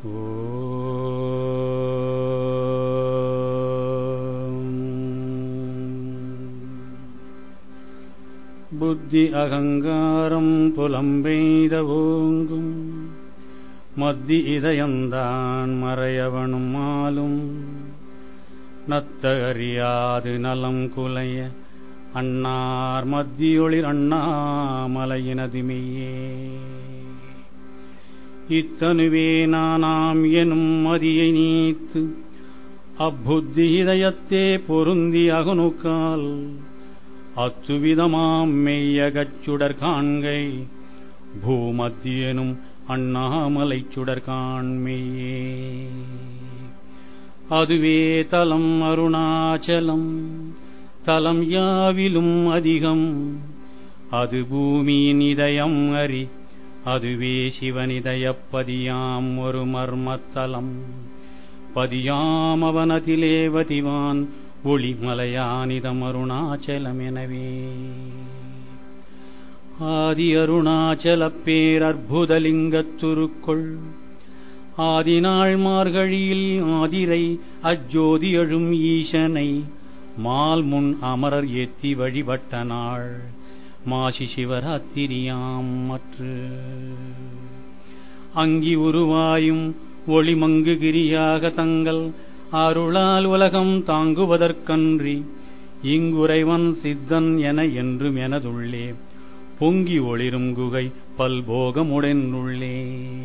புத்தி அகங்காரம் புலம்பெய்த ஓங்கும் மத்தி இதயந்தான் மறையவனும் மாலும் நத்த அறியாது நலம் குலைய அன்னார் மத்தியொளிர் அண்ணாமலையினதுமையே இத்தனுவே நானாம் எனும் மதியை நீத்து அப்புத்தி இதயத்தே பொருந்தி அகனுக்கால் அத்துவிதமாம் மெய்யகச் சுடர் காண்கை பூமத்தியனும் அண்ணாமலை சுடர் காண்மையே அதுவே தலம் அருணாச்சலம் தலம் யாவிலும் அதிகம் அது பூமியின் இதயம் அறி அதுவே சிவனிதயப்பதியாம் ஒரு மர்மத்தலம் பதியாம் அவனதிலே வதிவான் ஒளிமலையானிதம் அருணாச்சலமெனவே ஆதி அருணாச்சலப் பேரற்புதலிங்கத்துருக்குள் ஆதிநாள் மார்கழியில் ஆதிரை அஜோதி எழும் ஈசனை மால் முன் அமரர் ஏத்தி வழிபட்ட நாள் மாசி சிவராத்திரியாம் மற்று அங்கி உருவாயும் ஒளிமங்குகிரியாக தங்கள் அருளால் உலகம் தாங்குவதற்கன்றி இங்குறைவன் சித்தன் என என்றும் எனதுள்ளே பொங்கி ஒளிரும் குகை பல்போகமுடனுள்ளே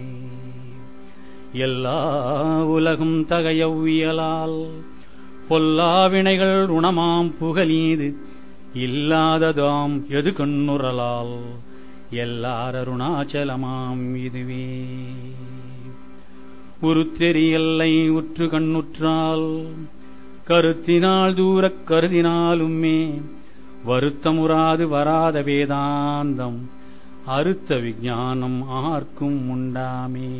எல்லா உலகும் தகையவ்வியலால் பொல்லாவினைகள் ருணமாம் புகழீது இல்லாததாம் எது கண்ணுறலால் எல்லார் அருணாச்சலமாம் இதுவே உருத்தெரியல்லை உற்று கண்ணுற்றால் கருத்தினால் தூரக் கருதினாலுமே வருத்தமுறாது வராத வேதாந்தம் அறுத்த விஞ்ஞானம் ஆர்க்கும் உண்டாமே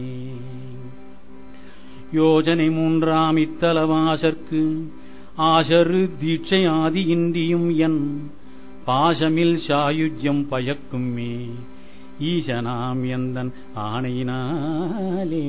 யோஜனை மூன்றாம் இத்தலவாசற்கு ஆசரு தீட்சை ஆதி இந்தியும் என் பாசமில் சாயுஜ்யம் பயக்குமே ஈசனாம் எந்தன் ஆணையினாலே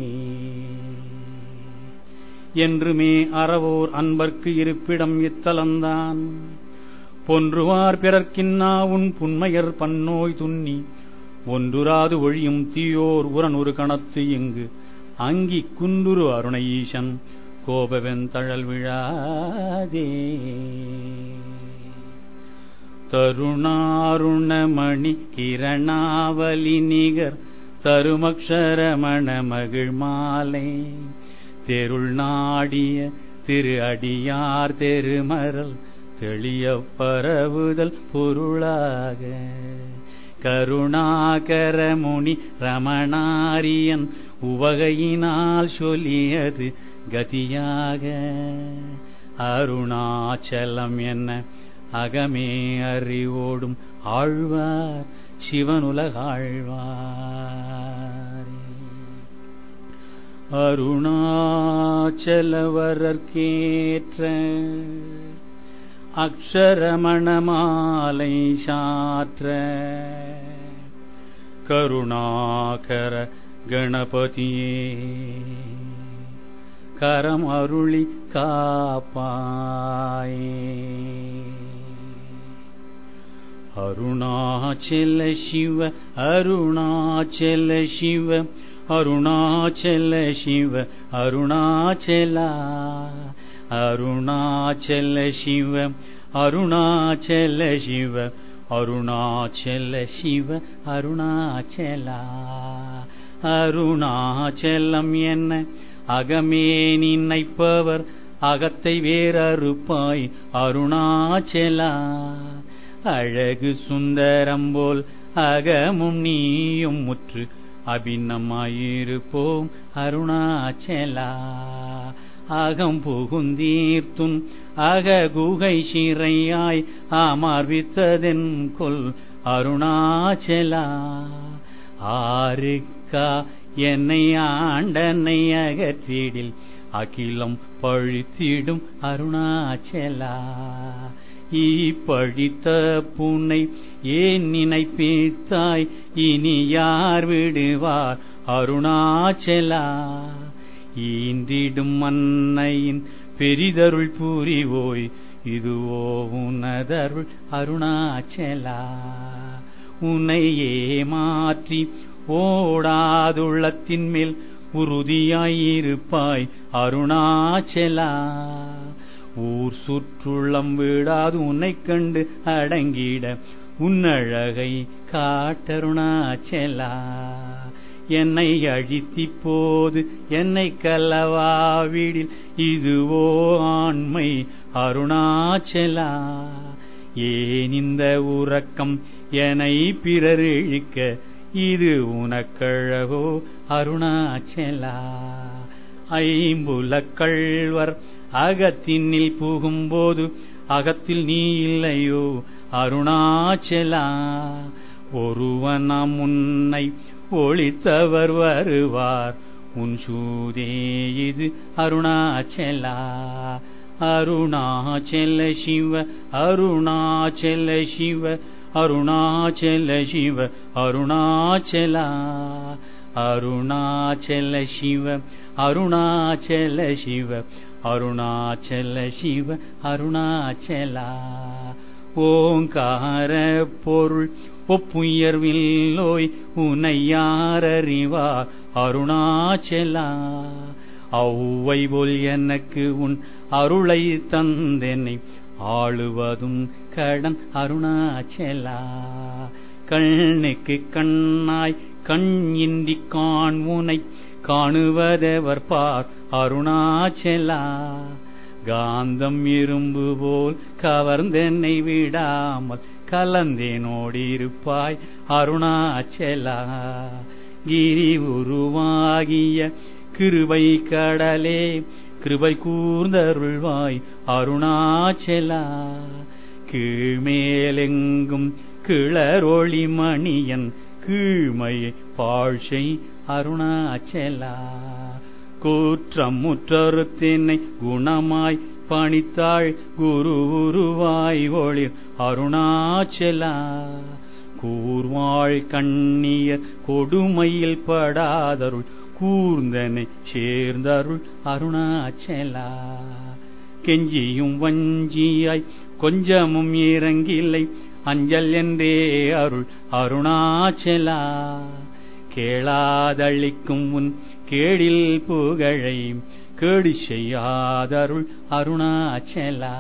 என்றுமே அறவோர் அன்பர்க்கு இருப்பிடம் இத்தலந்தான் பொன்றுவார் பிறர்க்கின்னா உன் புன்மையர் பன்னோய் துண்ணி ஒன்றுராது ஒழியும் தீயோர் உரனொரு கணத்து இங்கு அங்கி குண்டுரு அருண ஈசன் கோபவெந்தழல் விழாதே தருணாருணமணி கிரணாவலி நிகர் தருமக்ஷரமண மகிழ் மாலை தெருள் நாடிய திரு அடியார் தெருமரல் தெளிய பரவுதல் பொருளாக கருணாகர முனி ரமணாரியன் உவகையினால் சொல்லியது கதியாக அருணாச்சலம் என்ன அகமே அறிவோடும் ஆழ்வார் சிவனுலகாழ்வார் அருணாச்சலவரற்கேற்ற அக்ஷரமணமாலை சாற்ற கருணாகர கணபதியே கரம் அருளி காப்பாயே அருணாச்சல சிவ அருணாச்சல சிவ அருணாச்சல சிவ அருணாச்சலா அருணாச்சல சிவ அருணாச்சல சிவ அருணாச்சல சிவ அருணாச்சலா அருணாச்சலம் என்ன அகமே நினைப்பவர் அகத்தை வேறறுப்பாய் அருணாச்சலா அழகு சுந்தரம் போல் அகமும் நீயும் முற்று அபிநமாயிருப்போம் அருணாச்சலா அகம் புகுந்தீர்த்தும் அக குகை சிறையாய் அமர்வித்ததென் கொல் அருணாச்சலா ஆருக்கா என்னை ஆண்டனை அகற்றிடில் அகிலம் பழித்திடும் அருணாச்சலா ஈப்பழித்த புனை ஏன் நினைப்பித்தாய் இனி யார் விடுவார் அருணாச்சலா ஈன்றிடும் மன்னையின் பெரிதருள் புரிவோய் இதுவோ உனதருள் அருணாச்சலா உன்னையே மாற்றி ஓடாதுள்ளத்தின் மேல் உறுதியாயிருப்பாய் அருணாச்சலா ஊர் சுற்றுள்ளம் விடாது உன்னை கண்டு அடங்கிட உன்னழகை காட்டருணாச்சலா என்னை அழித்தி போது என்னை கல்லவாவிடில் இதுவோ ஆண்மை அருணாச்சலா ஏன் இந்த உறக்கம் என்னை பிறர் இழுக்க இது உனக்கழகோ அருணாச்சலா ஐம்புல கள்வர் அகத்தினில் புகும்போது அகத்தில் நீ இல்லையோ அருணாச்சலா ஒருவனாம் உன்னை ஒளித்தவர் வருவார் உன் சூதே இது அருணாச்சலா அருணாச்சல சிவ அருணாச்சல சிவ அருணாச்சல சிவ அருணாச்சலா அருணாச்சல சிவ அருணாச்சல சிவ அருணாச்சல சிவ அருணாச்சலா ஓங்கார பொருள் ஒப்புயர்வில்லோய் உன்னை யாரறிவார் அருணாச்சலா ஔவை போல் எனக்கு உன் அருளை தந்தென்னை ஆளுவதும் கடன் அருணாச்சலா கண்ணுக்கு கண்ணாய் கண் இன்றி காண்முனை காணுவதவர் பார் அருணாச்சலா காந்தம் இரும்பு போல் கவர்ந்தென்னை விடாமல் கலந்தேனோடிருப்பாய் அருணாச்சலா கிரி உருவாகிய கிருபை கடலே கிருபை கூர்ந்தருள்வாய் அருணாச்சலா கீழ்மேலெங்கும் கிளரொளி மணியன் கீழ்மையை பாழ்சை அருணாச்சலா கூற்றம் முற்றறுத்தினை குணமாய் பணித்தாள் குரு உருவாய் ஒளிர் அருணாச்சலா கூர்வாள் கண்ணியர் கொடுமையில் படாதருள் கூர்ந்தனை சேர்ந்தருள் அருணாச்சலா கெஞ்சியும் வஞ்சியாய் கொஞ்சமும் இறங்கில்லை அஞ்சல் என்றே அருள் அருணாச்சலா கேளாதளிக்கும் உன் கேடில் புகழை கேடு செய்யாதருள் அருணாச்சலா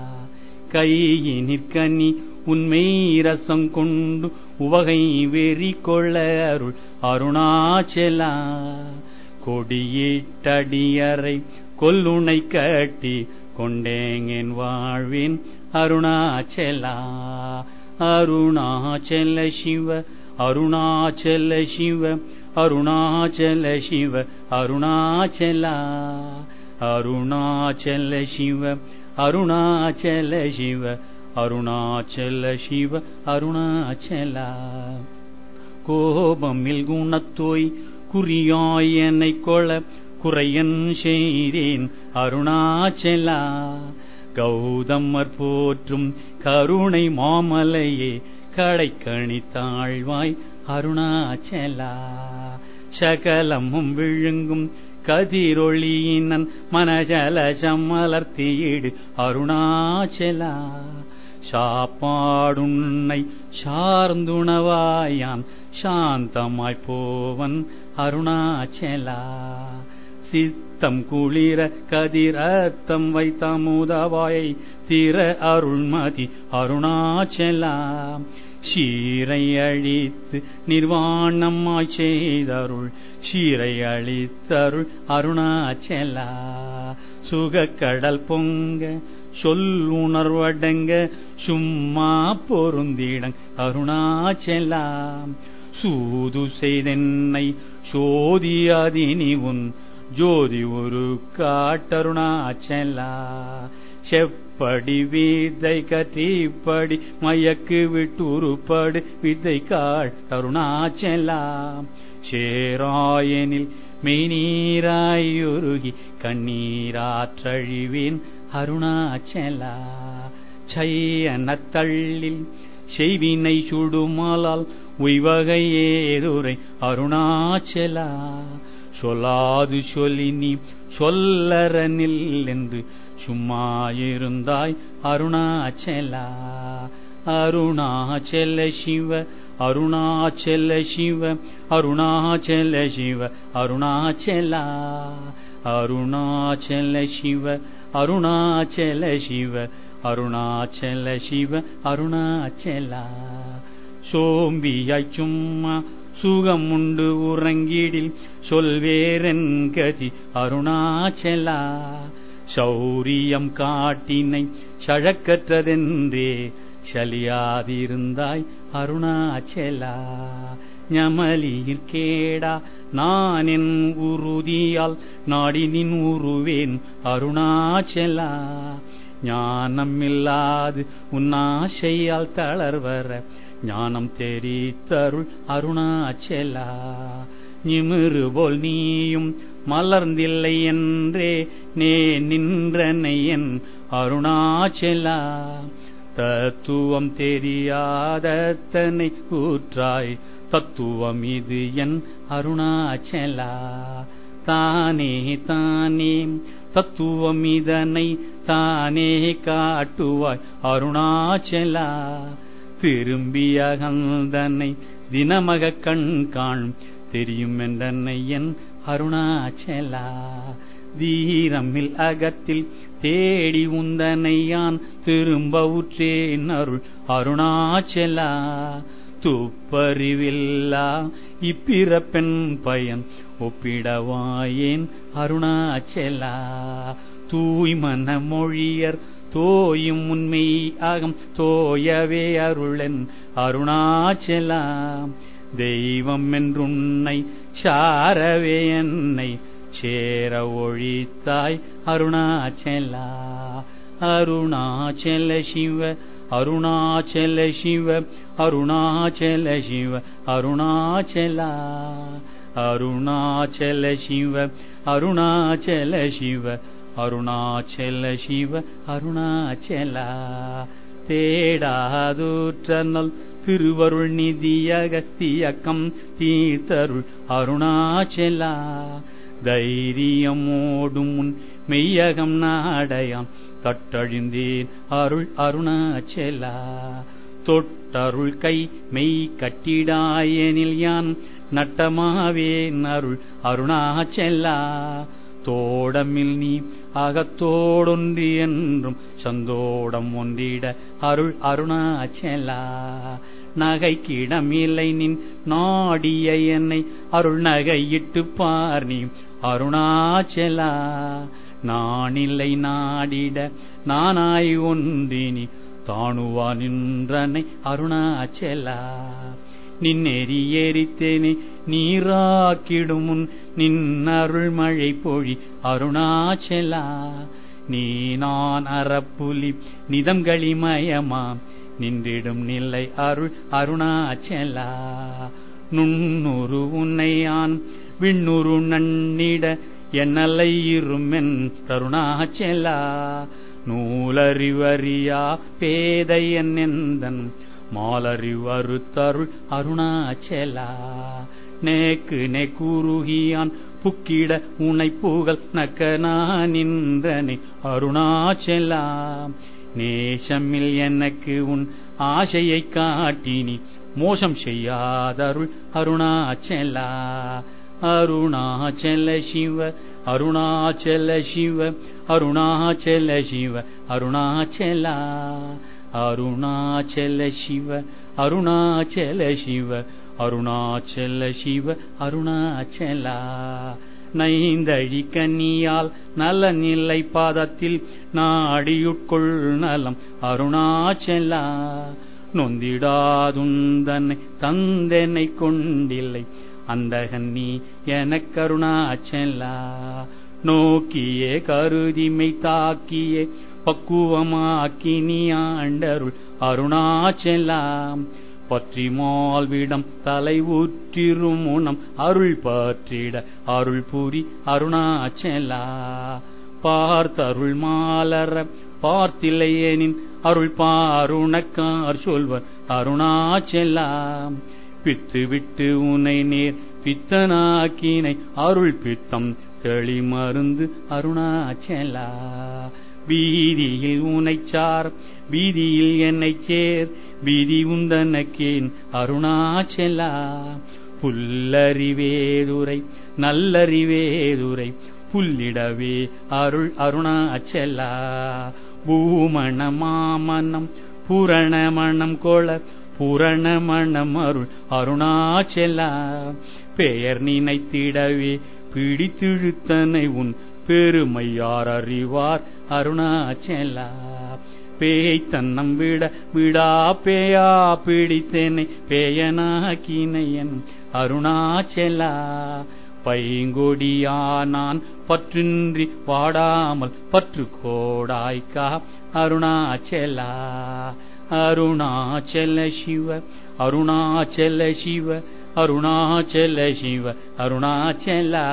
கையினிற்கனி உண்மை ரசம் கொண்டு உவகை வெறி கொள்ள அருள் அருணாச்சலா கொடியிட்டடியறை கொல்லுனை கட்டி கொண்டேங்கன் வாழ்வேன் அருணாச்சலா அருணாச்சல சிவ அருணாச்சல சிவ அருணாச்சல சிவ அருணாச்சலா அருணாச்சல சிவ அருணாச்சல சிவ அருணாச்சல சிவ அருணாச்சலா கோபமில் குணத்தோய் குறியாய் என்னை கொள குறையன் செய்தேன் அருணாச்சலா கௌதமர் போற்றும் கருணை மாமலையே கடைக்கணி தாழ்வாய் அருணாச்சலா சகலமும் விழுங்கும் கதிரொளியினன் மனஜல சம்மலர்த்தியிடு அருணாச்சலா சாப்பாடுன்னை சார்ந்துணவாயான் சாந்தமாய் போவன் அருணாச்சலா சித்தம் குளிர கதிரத்தம் வைத்தமுதவாயை திற அருள்மதி அருணாச்சலா ஷீரை அழித்து நிர்வாணமாய் செய்தருள் ஷீரை அழித்தருள் அருணாச்சலா சுகக்கடல் பொங்க சொல் உணர்வடங்க சும்மா பொருந்திடங் அருணாச்சலா சூது செய்தென்னை சோதியாதினி உன் ஜோதி ஒரு காட்டருணாச்சலா செப்படி வித்தை கற்றிப்படி மயக்கு விட்டுருப்படு வித்தை காள் தருணாச்சலா சேராயனில் மெய்நீராயுருகி கண்ணீராற்றழிவேன் அருணாச்சலா சையன தள்ளில் செய்வினை சுடுமாலால் உய்வகை ஏதுரை அருணாச்சலா சொல்லாது சொல்லி நீ சொல்லறனில் என்று சும்மா இருந்தாய் அருணாச்சலா அருணாச்சல சிவ அருணாச்சல சிவ அருணாச்சல சிவ அருணாச்சலா அருணாச்சல சிவ அருணாச்சல சிவ அருணாச்சல சிவ அருணாச்சலா சோம்பியாய் சும்மா சுகம் உண்டு உறங்கிடில் சொல்வேரன் கதி அருணாச்சலா சௌரியம் காட்டினை சழக்கற்றதென்றே சலியாதிருந்தாய் அருணாச்சலா ஞமலியில் கேடா நான் என் உறுதியால் நாடினின் உருவேன் அருணாச்சலா ஞானமில்லாது உன்னாசையால் தளர்வர ஞானம் தெரித்தருள் அருணாச்சலா நிமிரு போல் நீயும் மலர்ந்தில்லை என்றே நே நின்றனை என் அருணாச்சலா தத்துவம் தெரியாதத்தனை கூற்றாய் தத்துவம் இது என் அருணாச்சலா தானே தானே தத்துவம் இதனை தானே காட்டுவாய் அருணாச்சலா திரும்பிய கந்தனை தினமக கண் காணும் தெரியும் என்றனை என் அருணாச்சலா தீரமில் அகத்தில் தேடி உந்தனையான் திரும்ப உற்றேன் அருள் அருணாச்சலா துப்பறிவில்லா இப்பிறப்பெண் பயன் ஒப்பிடவாயேன் அருணாச்சலா தூய்மன மொழியர் தோயும் உண்மை அகம் தோயவே அருளன் அருணாச்சலா தெய்வம் என்றுன்னை சாரவே என்னை சேர ஒழித்தாய் அருணாச்சலா அருணாச்சல சிவ அருணாச்சல சிவ அருணாச்சல சிவ அருணாச்சலா அருணாச்சல சிவ அருணாச்சல சிவ அருணாச்சல சிவ அருணாச்சலா தேடாதூற்றனல் திருவருள் நிதியகத்தியக்கம் தீர்த்தருள் அருணாச்சலா தைரியமோடும் முன் மெய்யகம் நாடயாம் கட்டழிந்தேன் அருள் அருணாச்சலா தொட்டருள் கை மெய் கட்டிடாயனில் யான் நட்டமாவேன் அருள் அருணாச்சலா தோடமில் நீ அகத்தோடொன்றி என்றும் சந்தோடம் ஒன்றிட அருள் அருணாச்சலா நகைக்கிடமில்லை நின் நாடிய என்னை அருள் நகையிட்டு பார் நீ அருணாச்சலா நானில்லை நாடிட நானாய் ஒன்றினி தாணுவா நின்றனை அருணாச்சலா நின்னெறி எரித்தேனே நீராக்கிடும் முன் நின்னருள் மழை பொழி அருணாச்சலா நீ நான் அறப்புலி நிதங்களிமயமாம் நின்றிடும் நிலை அருள் அருணாச்சலா நுண்ணுரு உன்னையான் விண்ணுரு நன்னிட என்னலை இருமென் கருணாச்சலா நூலறிவறியா பேதையன் எந்தன் மாலறிவருத்தருள் அருணாச்சலா நேக்கு நெக்குருகியான் புக்கிட உனை புகழ் நக்கனா நின்றனை அருணாச்சலா நேசமில் எனக்கு உன் ஆசையை காட்டினி மோசம் செய்யாதருள் அருணாச்சலா அருணாச்சல சிவ அருணாச்சல சிவ அருணாச்சல சிவ அருணாச்சலா அருணாச்சல சிவ அருணாச்சல சிவ அருணாச்சல சிவ அருணாச்சலா நைந்தழி கன்னியால் நல நிலை பாதத்தில் நாடியுட்கொள் நலம் அருணாச்சலா நொந்திடாதுந்தனை தந்தனை கொண்டில்லை அந்த கண்ணி எனக்கருணாச்சலா நோக்கியே கருதிமை தாக்கியே பக்குவமாக்கி நீ ஆண்டருள் அருணாச்சலாம் பற்றி மால்விடம் தலை ஊற்றிரும் உணம் அருள் பற்றிட அருள் புரி அருணாச்சலா பார்த்தருள் மாலர பார்த்தில்லையேனின் அருள் பாருணக்கார் சொல்வர் அருணாச்சலா பித்து விட்டு உனை நேர் பித்தனாக்கினை அருள் பித்தம் தெளி மருந்து அருணாச்சலா வீதியில் உனைச்சார் வீதியில் என்னைச் சேர் வீதி உந்தனக்கேன் அருணாச்சலா புல்லறிவேதுரை நல்லறிவேதுரை புல்லிடவே அருள் அருணாச்சலா பூமண மாமனம் புரணமணம் கொள புரணமணம் அருள் அருணாச்சலா பெயர் நினைத்திடவே பிடித்திழுத்தனை உன் பெருமையார் அறிவார் அருணாச்சலா பேய் தன்னம் விட விடா பேயா பிடித்தேனை பேயனாக்கினையன் அருணாச்சலா பைங்கொடியானான் பற்றின்றி வாடாமல் பற்று கோடாய்க்கா அருணாச்சலா அருணாச்சல சிவ அருணாச்சல சிவ அருணாச்சல சிவ அருணாச்சலா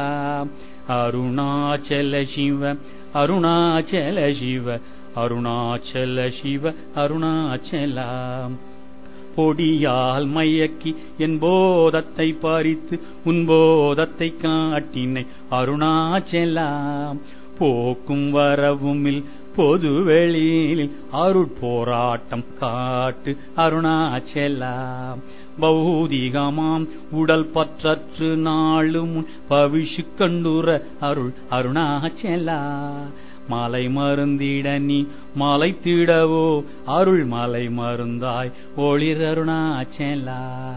அருணாச்சல சிவ அருணாச்சல சிவ அருணாச்சல சிவ அருணாச்சலா பொடியால் மயக்கி என் போதத்தை பறித்து உன் போதத்தை காட்டினை அருணாச்சலாம் போக்கும் வரவுமில் பொது வெளியில் அருட்போராட்டம் காட்டு அருணாச்சலாம் பௌதிகமாம் உடல் பற்றற்று நாளும் பவிஷு கண்டுற அருள் அருணாச்சலா மலை மருந்திட நீ மலை திடவோ அருள் மலை மருந்தாய் ஒளிர் அருணாச்சலா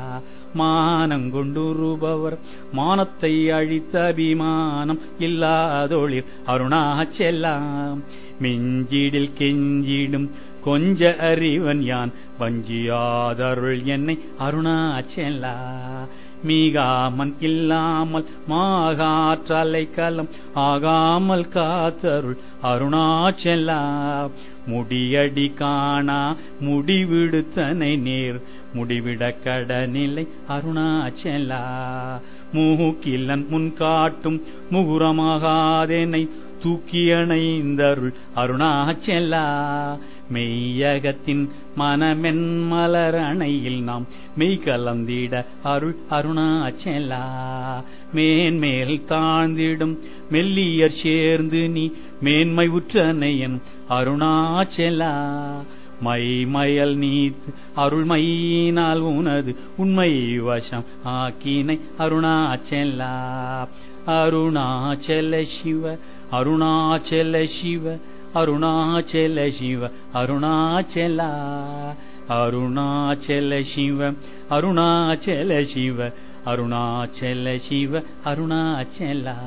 மானங்கொண்டுருபவர் மானத்தை அழித்த அபிமானம் இல்லாதொளிர் அருணாச்செல்லாம் மிஞ்சிடில் கெஞ்சிடும் கொஞ்ச அறிவன் யான் வஞ்சியாதருள் என்னை அருணாச்சலா மீகாமன் இல்லாமல் மாகாற்றலை கலம் ஆகாமல் காத்தருள் அருணாச்சலா முடியடி காணா முடிவிடுத்தனை நேர் முடிவிட கடநிலை அருணாச்சலா மூக்கிலன் முன் காட்டும் முகுரமாகாதேனை தூக்கியணைந்தருள் அருணாச்சலா மெய்யகத்தின் மனமென் மலர் அணையில் நாம் மெய் கலந்திட அருள் அருணாச்சலா மேன்மேல் தாழ்ந்திடும் மெல்லியர் சேர்ந்து நீ மேன்மை உற்றனையன் அருணாச்சலா மைமயல் நீத்து அருள்மையினால் உனது உண்மை வசம் ஆக்கினை அருணாச்சலா அருணாச்சல சிவ அருணாச்சல சிவ அருணாச்சல சிவ அருணாச்சலா அருணாச்சல சிவ அருணாச்சல சிவ அருணாச்சல சிவ அருணாச்சலா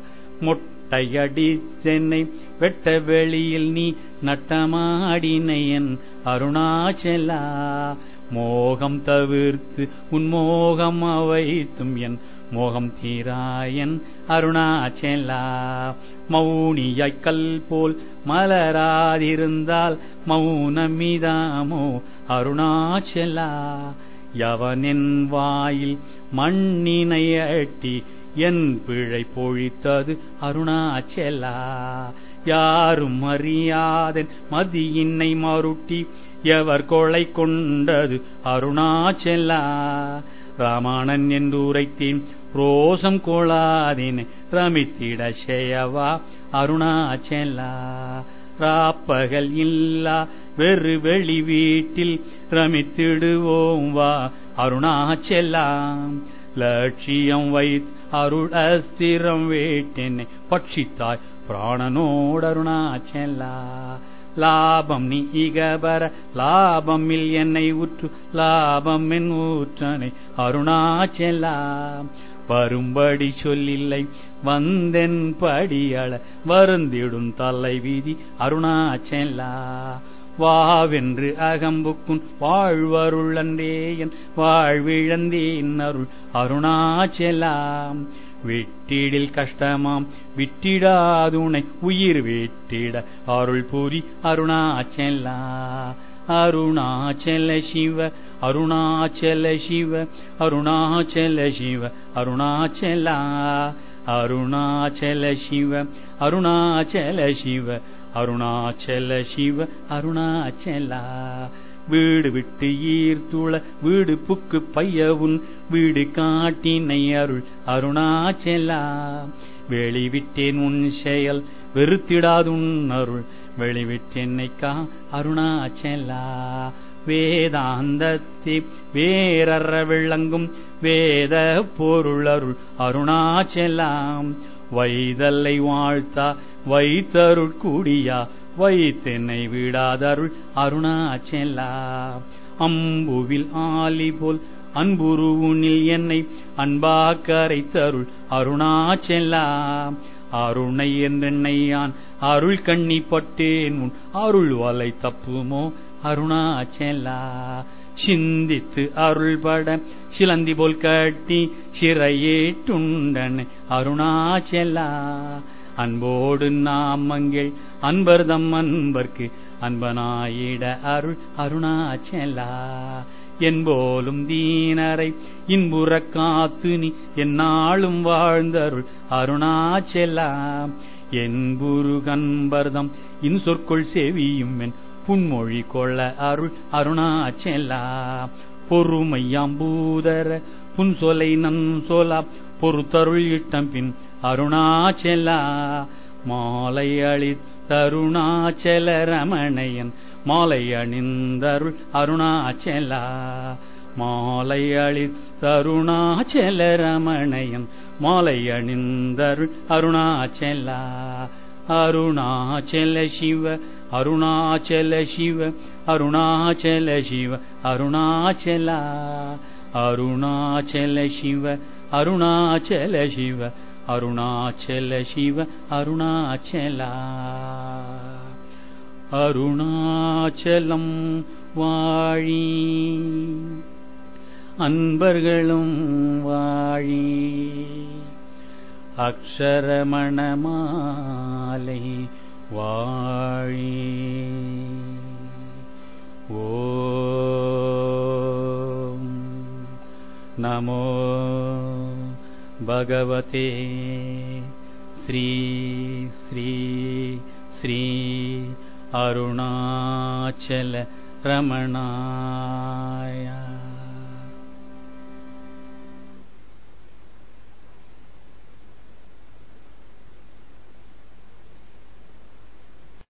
மொட்டையடித்தென்னை வெட்ட வெளியில் நீ நட்டமாடினையன் அருணாச்சலா மோகம் தவிர்த்து உன் மோகம் அவைத்தும் என் மோகம் தீராயன் அருணாச்சலா மௌனியாய் கல் போல் மலராதிருந்தால் மௌனமிதாமோ அருணாச்சலா யவனின் வாயில் மண்ணினை அட்டி என் பிழை பொழித்தது அருணாச்சலா யாரும் அறியாதன் மதியின்னை மருட்டி எவர் கொலை கொண்டது அருணாச்சலா ராமானன் என்று உரைத்தேன் ரோசம் கொளாதேன் ரமித்திட செய்யவா அருணாச்சலா ராப்பகல் இல்லா வெறு வெளி வீட்டில் ரமித்திடுவோம் வா அருணாச்சலாம் லட்சியம் வைத் அருள் அஸ்திரம் வேட்டென்னை பட்சித்தாய் பிராணனோடு அருணாச்சலா லாபம் நீ இகபர லாபமில் என்னை உற்று லாபம் என் ஊற்றனை அருணாச்சலா வரும்படி சொல்லில்லை வந்தென் படியள வருந்திடும் தலை வீதி அருணாச்சலா வாவென்று அகம்புக்குன் வாழ்வருளன்றேயன் வாழ்விழந்தேன் அருள் அருணாச்சலாம் விட்டிடில் கஷ்டமாம் விட்டிடாதுனை உயிர் விட்டிட அருள் புரி அருணாச்சலா அருணாச்சல சிவ அருணாச்சல சிவ அருணாச்சல சிவ அருணாச்சலா அருணாச்சல சிவ அருணாச்சல சிவ அருணாச்சல சிவ அருணாச்சலா வீடு விட்டு ஈர்த்துள வீடு புக்கு பையவுன் வீடு காட்டினை அருள் அருணாச்சலா வெளிவிட்டேன் உன் செயல் வெறுத்திடாதுன் அருள் வெளிவிட்டென்னைக்கா அருணாச்சலா வேதாந்தத்தி வேறற விளங்கும் வேத பொருளருள் அருணாச்சலாம் வைதல்லை வாழ்த்தா வைத்தருட்கூடியா வைத்தென்னை விடாதருள் அருணாச்சலா அம்புவில் ஆலி போல் அன்புருவுனில் என்னை அன்பாக்கரை தருள் அருணாச்சலா அருணை என்றென்னையான் அருள் கண்ணி பட்டேன் உன் அருள் வலை தப்புமோ அருணாச்சலா சிந்தித்து அருள்பட சிலந்தி போல் கட்டி சிறையேட்டுண்டன் அருணாச்சலா அன்போடு நாமங்கள் அன்பர்தம் அன்பர்க்கு அன்பனாயிட அருள் அருணாச்சலா என்போலும் தீனரை இன்புற காத்து நீ என்னாலும் வாழ்ந்தருள் அருணாச்சலா என்புரு கன்பர்தம் இன் சொற்கொள் செவியும் என் புன்மொழி கொள்ள அருள் அருணாச்சலா பொறுமையாம் பூதர புன்சொலை நன் சொலா பொறுத்தருள் இட்டம் பின் அருணாச்சலா மாலை அளித்தருணாச்சல ரமணையன் மாலை அணிந்தருள் அருணாச்சலா மாலை அளித்தருணாச்சல ரமணையன் மாலை அணிந்தருள் அருணாச்சலா அருணாச்சல சிவ அருணாச்சல சிவ அருணாச்சல சிவ அருணாச்சலா அருணாச்சல சிவ அருணாச்சல சிவ அருணாச்சல சிவ அருணாச்சலா அருணாச்சலம் வாழி அன்பர்களும் வாழி அக்ஷரமணமாலை வாழி ஓம் நமோ பகவதே ஸ்ரீ ஸ்ரீ ஸ்ரீ அருணாச்சல ரமணாய